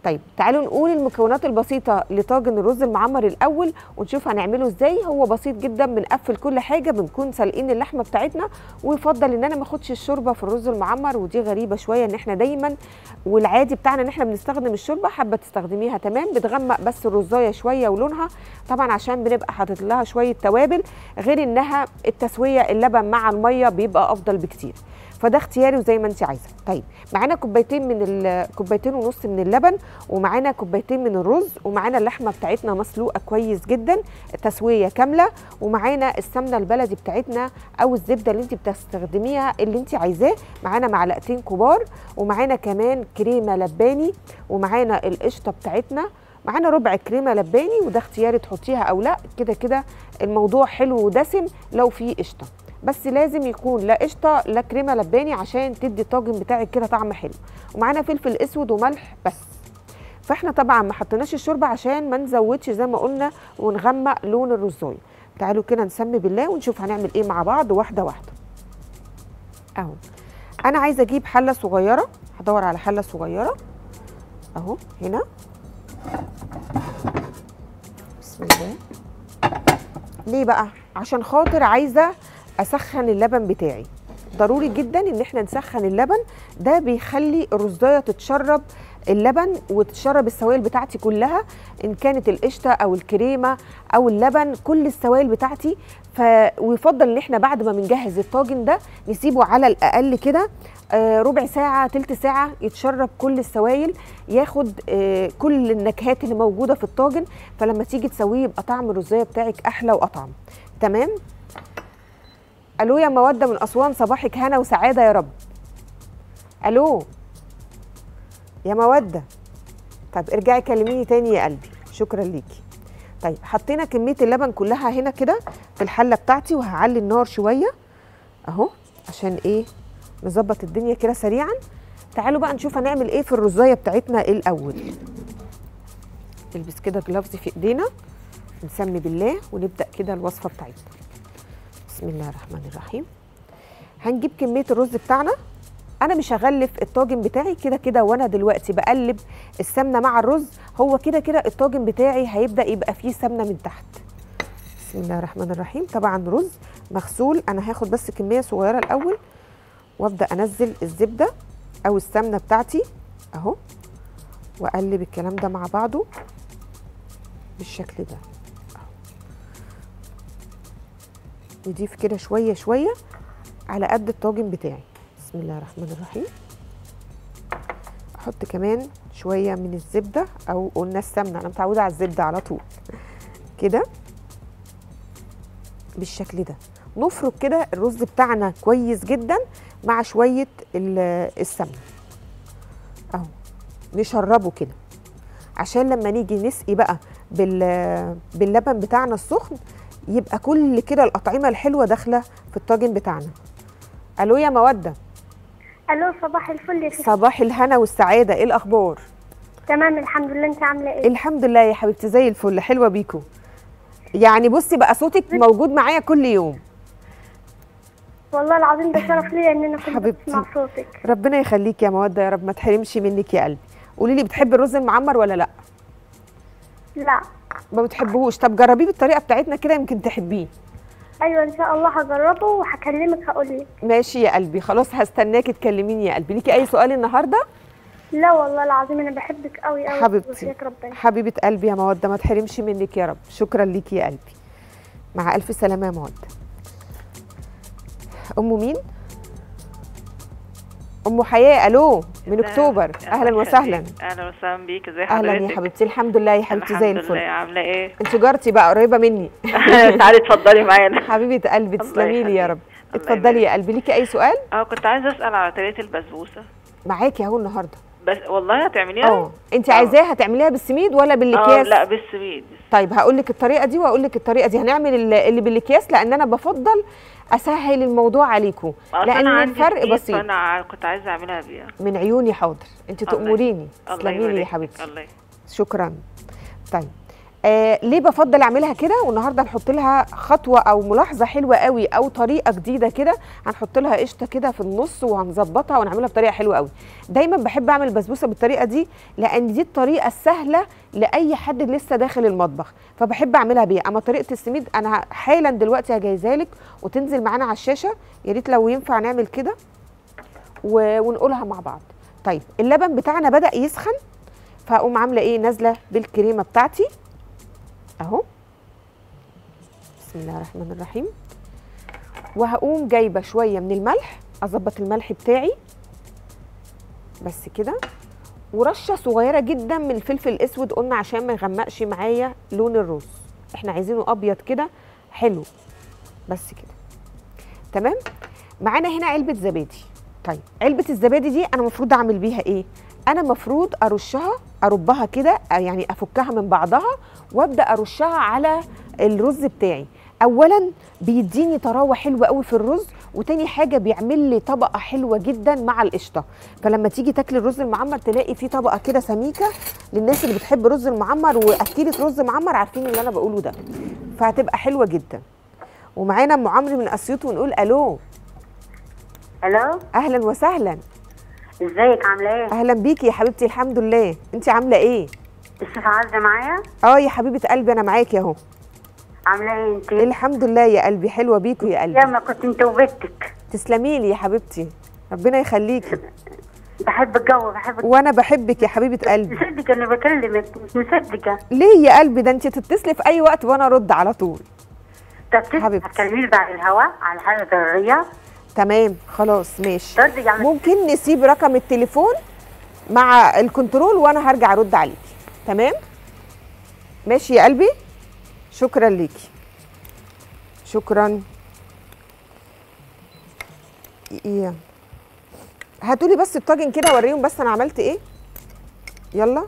طيب تعالوا نقول المكونات البسيطه لطاجن الرز المعمر الاول ونشوف هنعمله ازاي هو بسيط جدا بنقفل كل حاجه بنكون سالقين اللحمه بتاعتنا ويفضل ان انا ما اخدش الشوربه في الرز المعمر ودي غريبه شويه ان احنا دايما والعادي بتاعنا ان احنا بنستخدم الشوربه حابه تستخدميها تمام بتغمق بس الرزايه شويه ولونها طبعا عشان بنبقى حاطط لها شويه توابل غير انها التسويه اللبن مع الميه بيبقى افضل بكتير فده اختياري وزي ما انت عايزه طيب معانا كوبايتين من ال- كوبايتين ونص من اللبن ومعانا كوبايتين من الرز ومعانا اللحمه بتاعتنا مسلوقه كويس جدا تسويه كامله ومعانا السمنه البلدي بتاعتنا او الزبده اللي انت بتستخدميها اللي انت عايزاه معانا معلقتين كبار ومعانا كمان كريمه لباني ومعانا القشطه بتاعتنا معانا ربع كريمه لباني وده اختياري تحطيها او لا كده كده الموضوع حلو ودسم لو فيه قشطه بس لازم يكون لا قشطه لا كريمه لباني عشان تدي الطاجن بتاعك كده طعم حلو ومعانا فلفل اسود وملح بس فاحنا طبعا ما حطيناش الشوربه عشان ما نزودش زي ما قلنا ونغمق لون الرزايه تعالوا كده نسمي بالله ونشوف هنعمل ايه مع بعض واحده واحده اهو انا عايزه اجيب حله صغيره هدور على حله صغيره اهو هنا بسم الله ليه بقى عشان خاطر عايزه اسخن اللبن بتاعي ضروري جدا ان احنا نسخن اللبن ده بيخلي الرزايه تتشرب اللبن وتشرب السوائل بتاعتي كلها ان كانت القشطه او الكريمه او اللبن كل السوائل بتاعتي ف ويفضل ان احنا بعد ما بنجهز الطاجن ده نسيبه على الاقل كده آه، ربع ساعه تلت ساعه يتشرب كل السوائل ياخد آه، كل النكهات اللي موجوده في الطاجن فلما تيجي تسويه يبقى طعم الرزايه بتاعك احلى واطعم تمام الو يا موده من اسوان صباحك هنا وسعاده يا رب الو يا موده طيب ارجعي كلميني تاني يا قلبي شكرا ليكي طيب حطينا كميه اللبن كلها هنا كده في الحله بتاعتي وهعلي النار شويه اهو عشان ايه نظبط الدنيا كده سريعا تعالوا بقى نشوف هنعمل ايه في الرزايه بتاعتنا الاول نلبس كده جلافز في ايدينا نسمي بالله ونبدا كده الوصفه بتاعتنا بسم الله الرحمن الرحيم هنجيب كميه الرز بتاعنا انا مش هغلف الطاجن بتاعي كده كده وانا دلوقتي بقلب السمنه مع الرز هو كده كده الطاجن بتاعي هيبدا يبقى فيه سمنه من تحت بسم الله الرحمن الرحيم طبعا رز مغسول انا هاخد بس كميه صغيره الاول وابدا انزل الزبده او السمنه بتاعتي اهو واقلب الكلام ده مع بعضه بالشكل ده نضيف كده شويه شويه على قد الطاجن بتاعي بسم الله الرحمن الرحيم احط كمان شويه من الزبده او قلنا السمنه انا متعوده على الزبده على طول كده بالشكل ده نفرك كده الرز بتاعنا كويس جدا مع شويه ال- السمنه اهو نشربه كده عشان لما نيجي نسقي بقى بال باللبن بتاعنا السخن يبقى كل كده الاطعمه الحلوه داخله في الطاجن بتاعنا الو يا موده الو صباح الفل يا ستي صباح الهنا والسعاده ايه الاخبار تمام الحمد لله انت عامله ايه الحمد لله يا حبيبتي زي الفل حلوه بيكو يعني بصي بقى صوتك موجود معايا كل يوم والله العظيم ده شرف ليا ان انا كنت حبيبتي. بسمع صوتك ربنا يخليك يا موده يا رب ما تحرمش منك يا قلبي قولي لي بتحبي الرز المعمر ولا لا لا ما بتحبهوش طب جربيه بالطريقه بتاعتنا كده يمكن تحبيه ايوه ان شاء الله هجربه وهكلمك هقول لك ماشي يا قلبي خلاص هستناكي تكلميني يا قلبي ليكي اي سؤال النهارده لا والله العظيم انا بحبك قوي قوي حبيبتي وفيك ربنا حبيبه قلبي يا موده ما تحرمش منك يا رب شكرا ليكي يا قلبي مع الف سلامه يا موده ام مين ام حياه الو من لا، اكتوبر اهلا وسهلا اهلا وسهلا بيك ازي حضرتك اهلا يا حبيبتي الحمد لله يا حبيبتي زي الحمد لله الفل عامله ايه انت جارتي بقى قريبه مني تعالي اتفضلي معانا حبيبه قلبي الله تسلمي لي يا يخليك. رب الله اتفضلي يا يبارك. قلبي ليكي اي سؤال اه كنت عايزه اسال على طريقه البسبوسه معاكي اهو النهارده بس والله هتعمليها اه انت آه. عايزاها هتعمليها بالسميد ولا اه بالاكياس لا بالسميد طيب هقول لك الطريقه دي واقول لك الطريقه دي هنعمل ال- اللي بالاكياس لان انا بفضل اسهل الموضوع عليكم أصل لان أنا عندي الفرق سميد، بسيط فانا ع- كنت عايزه اعملها بيها من عيوني حاضر انت الله تأمريني الله تسلمي لي يا يبارك. حبيبتي الله يبارك. شكرا طيب آه ليه بفضل اعملها كده والنهارده هنحط لها خطوه او ملاحظه حلوه قوي او طريقه جديده كده هنحط لها قشطه كده في النص وهنظبطها ونعملها بطريقه حلوه قوي دايما بحب اعمل البسبوسه بالطريقه دي لان دي الطريقه السهله لاي حد لسه داخل المطبخ فبحب اعملها بيها اما طريقه السميد انا حالا دلوقتي هجهزها لك وتنزل معانا على الشاشه يا ريت لو ينفع نعمل كده و- ونقولها مع بعض طيب اللبن بتاعنا بدا يسخن فاقوم عامله ايه نازله بالكريمه بتاعتي اهو بسم الله الرحمن الرحيم وهقوم جايبه شويه من الملح اظبط الملح بتاعي بس كده ورشه صغيره جدا من الفلفل الاسود قلنا عشان ما يغمقش معايا لون الرز احنا عايزينه ابيض كده حلو بس كده تمام معانا هنا علبه زبادي طيب علبه الزبادي دي انا المفروض اعمل بيها ايه انا المفروض ارشها اربها كده يعني افكها من بعضها وابدا ارشها على الرز بتاعي اولا بيديني طراوه حلوه قوي في الرز وتاني حاجه بيعمل لي طبقه حلوه جدا مع القشطه فلما تيجي تاكلي الرز المعمر تلاقي فيه طبقه كده سميكه للناس اللي بتحب الرز المعمر واكيله رز معمر عارفين اللي انا بقوله ده فهتبقى حلوه جدا ومعانا ام عمرو من اسيوط ونقول الو الو اهلا وسهلا ازيك عامله ايه؟ اهلا بيكي يا حبيبتي الحمد لله انت عامله ايه الشيف عزه معايا؟ اه يا حبيبه قلبي انا معاكي اهو عامله ايه انت؟ الحمد لله يا قلبي حلوه بيكوا يا قلبي يا ما كنت انت وبنتك تسلمي لي يا حبيبتي ربنا يخليكي بحب الجو بحب الجو. وانا بحبك يا حبيبه قلبي مصدقه اني بكلمك مش مصدقه ليه يا قلبي ده انت تتصلي في اي وقت وانا ارد على طول طب تس- حبيبتي. هتكلميني بعد الهواء على حاجه ضروريه تمام خلاص ماشي ترضي يعني ممكن نسيب رقم التليفون مع الكنترول وانا هرجع ارد عليكي تمام ماشي يا قلبي شكرا ليكي شكرا ايه هاتولي بس الطاجن كده اوريهم بس انا عملت ايه يلا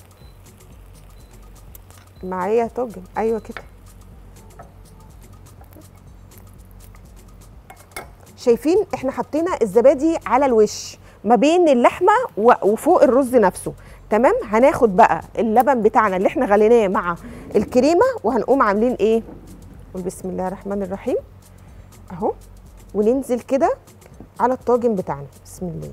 معايا طاجن ايوه كده شايفين احنا حطينا الزبادي على الوش ما بين اللحمه و- وفوق الرز نفسه تمام هناخد بقى اللبن بتاعنا اللي احنا غليناه مع الكريمه وهنقوم عاملين ايه قول بسم الله الرحمن الرحيم اهو وننزل كده على الطاجن بتاعنا بسم الله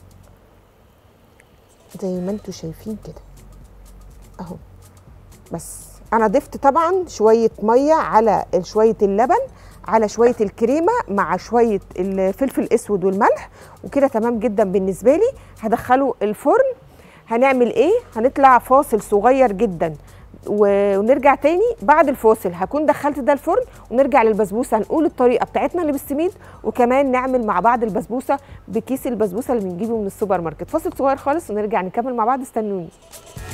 زي ما انتوا شايفين كده اهو بس انا ضفت طبعا شويه ميه على شويه اللبن على شويه الكريمه مع شويه الفلفل الاسود والملح وكده تمام جدا بالنسبه لي هدخله الفرن هنعمل ايه هنطلع فاصل صغير جدا و- ونرجع تاني بعد الفاصل هكون دخلت ده الفرن ونرجع للبسبوسه هنقول الطريقه بتاعتنا اللي بالسميد وكمان نعمل مع بعض البسبوسه بكيس البسبوسه اللي بنجيبه من السوبر ماركت فاصل صغير خالص ونرجع نكمل مع بعض استنوني